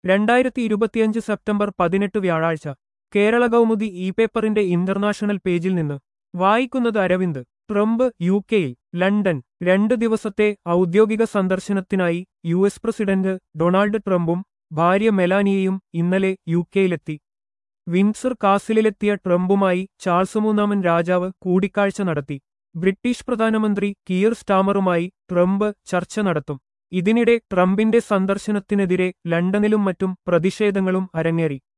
രണ്ടായിരത്തി ഇരുപത്തിയഞ്ച് സെപ്റ്റംബർ പതിനെട്ട് വ്യാഴാഴ്ച കേരള കൗമുദി ഇ പേപ്പറിന്റെ ഇന്റർനാഷണൽ പേജിൽ നിന്ന് വായിക്കുന്നത് അരവിന്ദ് ട്രംപ് യു കെയിൽ ലണ്ടൻ രണ്ട് ദിവസത്തെ ഔദ്യോഗിക സന്ദർശനത്തിനായി യു എസ് പ്രസിഡന്റ് ഡൊണാൾഡ് ട്രംപും ഭാര്യ മെലാനിയയും ഇന്നലെ യു കെയിലെത്തി വിൻസർ കാസിലെത്തിയ ട്രംപുമായി ചാൾസ് മൂന്നാമൻ രാജാവ് കൂടിക്കാഴ്ച നടത്തി ബ്രിട്ടീഷ് പ്രധാനമന്ത്രി കിയർ സ്റ്റാമറുമായി ട്രംപ് ചർച്ച നടത്തും ഇതിനിടെ ട്രംപിന്റെ സന്ദർശനത്തിനെതിരെ ലണ്ടനിലും മറ്റും പ്രതിഷേധങ്ങളും അരങ്ങേറി